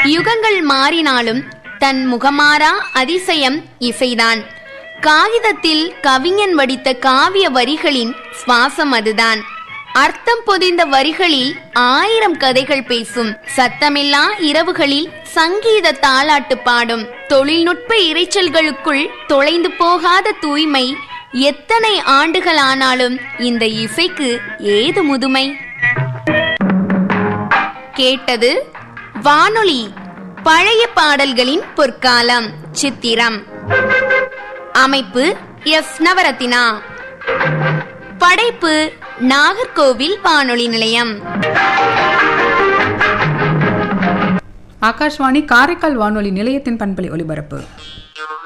யுகங்கள் மாறினாலும் தன் முகமாறா அதிசயம் இசைதான் காகிதத்தில் கவிஞன் வடித்த காவிய வரிகளின் சுவாசம் அதுதான் அர்த்தம் பொதிந்த வரிகளில் ஆயிரம் கதைகள் பேசும் சத்தமில்லா இரவுகளில் சங்கீத தாலாட்டு பாடும் தொழில்நுட்ப இரைச்சல்களுக்குள் தொலைந்து போகாத தூய்மை எத்தனை ஆண்டுகளானாலும் இந்த இசைக்கு ஏது முதுமை கேட்டது வானொலி பழைய பாடல்களின் பொற்காலம் சித்திரம் அமைப்பு எஸ் நவரத்தினா படைப்பு நாகர்கோவில் வானொலி நிலையம் ஆகாஷ்வாணி காரைக்கால் வானொலி நிலையத்தின் பண்பலை ஒலிபரப்பு